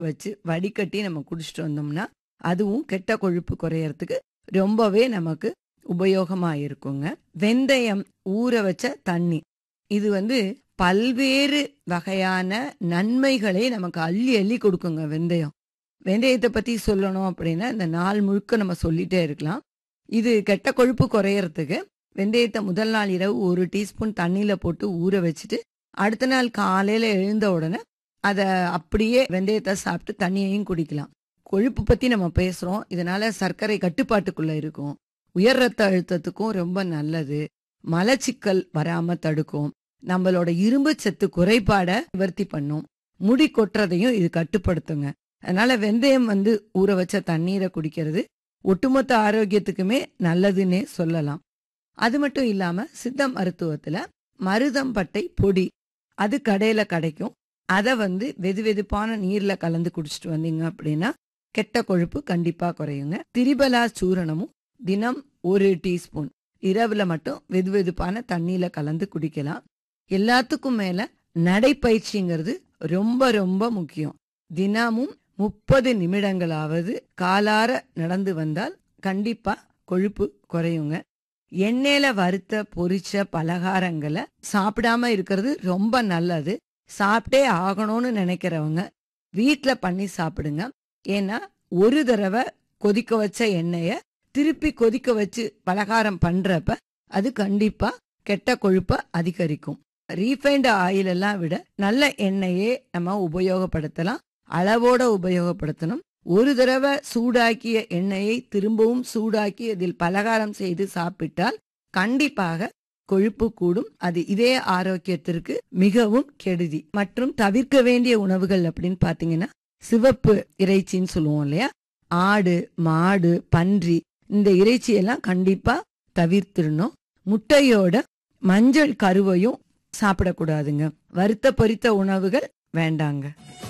வச்சு வடிகட்டி நம்ம குடிச்சிட்டு வந்தோம்னா அதுவும் கெட்ட கொழுப்பு குறையறதுக்கு ரொம்பவே நமக்கு உபயோகமா இருக்குங்க வெந்தயம் ஊற வச்ச தண்ணி இது வந்து பல்வேறு வகையான நன்மைகளை நமக்கு அள்ளி அள்ளி கொடுக்குங்க வெந்தயம் வெந்தயத்தை பத்தி சொல்லணும் அப்படின்னா இந்த நாள் முழுக்க நம்ம சொல்லிட்டே இருக்கலாம் இது கெட்ட கொழுப்பு குறையறதுக்கு வெந்தயத்தை முதல் நாள் இரவு ஒரு டீஸ்பூன் தண்ணியில போட்டு ஊற வச்சுட்டு அடுத்த நாள் காலையில எழுந்த உடனே அதை அப்படியே வெந்தயத்தை சாப்பிட்டு தண்ணியையும் குடிக்கலாம் கொழுப்பு பத்தி நம்ம பேசுறோம் இதனால சர்க்கரை கட்டுப்பாட்டுக்குள்ள இருக்கும் உயர் ரத்த அழுத்தத்துக்கும் ரொம்ப நல்லது மலச்சிக்கல் வராம தடுக்கும் நம்மளோட இரும்பு சத்து குறைபாடை நிவர்த்தி பண்ணும் முடி கொட்டுறதையும் இது கட்டுப்படுத்துங்க அதனால வெந்தயம் வந்து ஊற வச்ச தண்ணீரை குடிக்கிறது ஒட்டுமொத்த ஆரோக்கியத்துக்குமே நல்லதுன்னே சொல்லலாம் அது மட்டும் இல்லாம சித்த மருத்துவத்துல மருதம்பட்டை பொடி அது கடையில கிடைக்கும் அதை வந்து வெது வெதுப்பான நீர்ல கலந்து குடிச்சிட்டு வந்தீங்க அப்படின்னா கெட்ட கொழுப்பு கண்டிப்பா குறையுங்க திரிபலா சூரணமும் தினம் ஒரு டீஸ்பூன் இரவுல மட்டும் வெது வெதுப்பான தண்ணியில கலந்து குடிக்கலாம் எல்லாத்துக்கும் மேல நடைப்பயிற்சிங்கிறது ரொம்ப ரொம்ப முக்கியம் தினமும் முப்பது நிமிடங்களாவது காலார நடந்து வந்தால் கண்டிப்பா கொழுப்பு குறையுங்க எண்ணெயில வறுத்த பொரிச்ச பலகாரங்களை சாப்பிடாம இருக்கிறது ரொம்ப நல்லது சாப்பிட்டே ஆகணும்னு நினைக்கிறவங்க வீட்ல பண்ணி சாப்பிடுங்க ஏன்னா ஒரு தடவை கொதிக்க வச்ச எண்ணெய திருப்பி கொதிக்க வச்சு பலகாரம் பண்றப்ப அது கண்டிப்பா கெட்ட கொழுப்பை அதிகரிக்கும் ரீஃபைண்ட் ஆயில் எல்லாம் விட நல்ல எண்ணெயே நம்ம உபயோகப்படுத்தலாம் அளவோட உபயோகப்படுத்தணும் ஒரு தடவை சூடாக்கிய எண்ணெயை திரும்பவும் சூடாக்கி அதில் பலகாரம் செய்து சாப்பிட்டால் கண்டிப்பாக கொழுப்பு கூடும் அது இதே ஆரோக்கியத்திற்கு மிகவும் கெடுதி மற்றும் தவிர்க்க வேண்டிய உணவுகள் அப்படின்னு பாத்தீங்கன்னா சிவப்பு இறைச்சின்னு சொல்லுவோம் இல்லையா ஆடு மாடு பன்றி இந்த இறைச்சி எல்லாம் கண்டிப்பா தவிர்த்திடணும் முட்டையோட மஞ்சள் கருவையும் சாப்பிடக்கூடாதுங்க வறுத்த பொரித்த உணவுகள் வேண்டாங்க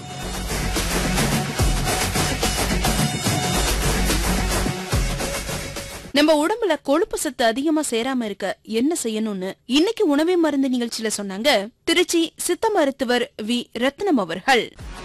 நம்ம உடம்புல கொழுப்பு சத்து அதிகமா சேராம இருக்க என்ன செய்யணும்னு இன்னைக்கு உணவே மருந்து நிகழ்ச்சியில சொன்னாங்க திருச்சி சித்த மருத்துவர் வி ரத்னம் அவர்கள்